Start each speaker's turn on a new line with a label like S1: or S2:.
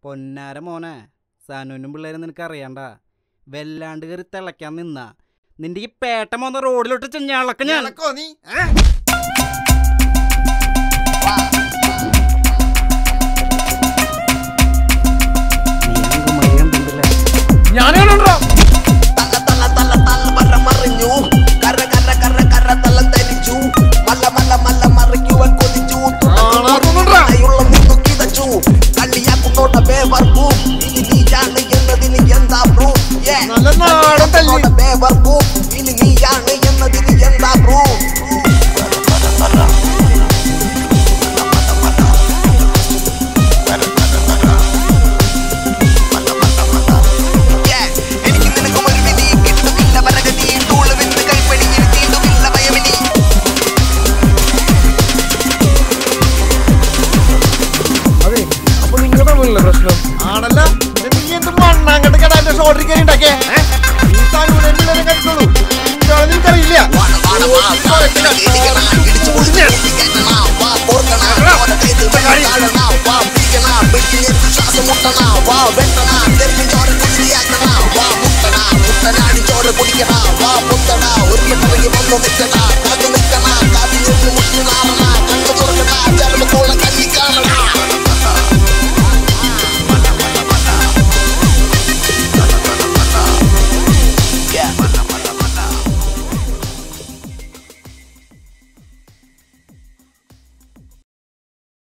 S1: പൊന്നാര മോനെ സാനുവിനും പിള്ളേരും നിനക്ക് അറിയണ്ട വല്ലാണ്ട് കയറി തിളയ്ക്കാൻ നിന്നാ നിന്റെ ഈ പേട്ട മോന്ന റോഡിലോട്ട് ചെഞ്ഞാളൊക്കെ ഞാൻ
S2: നടക്കോ നീ ഏ?
S3: ഞാനാണോ
S4: തല തല തല തല വര മറിഞ്ഞു കര കര കര കര തലം ധരിച്ചു മല്ല മല്ല മല്ല മറിക്കുവാൻ കൊതിച്ചു
S2: ആണാർന്നുണ്ടാ.
S4: ുള്ള നിന്നു കിതച്ചു കളിയാക്കുന്നോട്ട ബേവർക്കു ഇനി നീയാണ് എന്നതിന് എന്താ പ്രൂഫ്
S2: നല്ല നാടൻ തല്ലി.
S4: ബേവർക്കു ഇനി നീയാണ് എന്നതിന് എന്താ പ്രൂഫ് എനിക്ക് നിനക്കും ഒരു വിധി കിട്ടുമില്ല പരഗതി തൂള് വിത്ത് കൈപ്പണിയിൽ തീണ്ടുമില്ല ഭയമിനി
S3: അതെ അപ്പൊ നിങ്ങൾ തമ്മിലുള്ള പ്രശ്നം
S2: ആണല്ല ഇത് നീ എന്ത് മണ്ണാങ്കട്ട് കേടാ എന്റെ ഷോർട്ടിൽ കയറി ഉണ്ടാക്കിയേ ഏ? ഈ സാധനം പിള്ളേരെ കടിച്ചോളൂ ഇതാണ് നിനക്കറിയില്ല
S4: വാണ വാണ വാ കാലത്തിന ഇടിക്കണ ഇടിച്ചു പൊളിഞ്ഞ ഇടിക്കണ വാ കോർക്കണ ഓന കൈത് വെള്ളാടണ വാ പിടിക്കണ പിടിച്ച് ശ്വാസം മുട്ടണ വാ വെട്ടണ തെറിഞ്ഞ് ചോര കുടിയാക്കണ വാ മുട്ടണ മുട്ടനാടി ചോര കുടിക്കണ വാ മുട്ടണ ഒരു പെട്ടറങ്ങി വന്നു നിൽക്കണ കാത്തു നിൽക്കണ കാവിൽ മുട്ടി നാറണ